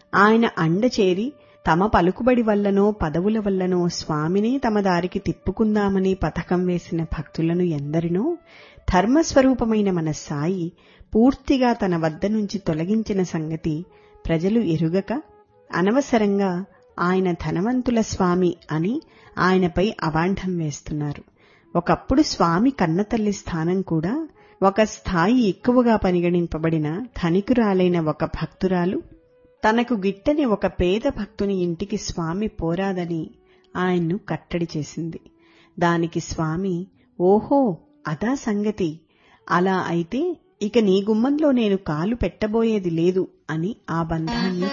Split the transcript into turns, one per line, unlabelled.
ఆయన అండ చేరి తమ పలుకుబడి వల్లనో పదవుల వల్లనో స్వామిని తమ దారికి తిప్పుకుందామని పథకం వేసిన భక్తులను ఎందరినో ధర్మస్వరూపమైన మన సాయి పూర్తిగా తన వద్ద నుంచి తొలగించిన సంగతి ప్రజలు ఎరుగక అనవసరంగా ఆయన ధనవంతుల స్వామి అని ఆయనపై అవాంఢం వేస్తున్నారు ఒకప్పుడు స్వామి కన్నతల్లి స్థానం కూడా ఒక స్థాయి ఎక్కువగా పరిగణింపబడిన ధనికురాలైన ఒక భక్తురాలు తనకు గిట్టని ఒక పేద భక్తుని ఇంటికి స్వామి పోరాదని ఆయన్ను కట్టడి చేసింది దానికి స్వామి ఓహో అదా సంగతి అలా అయితే ఇక నీ గుమ్మంలో నేను కాలు పెట్టబోయేది లేదు అని ఆ బంధాన్ని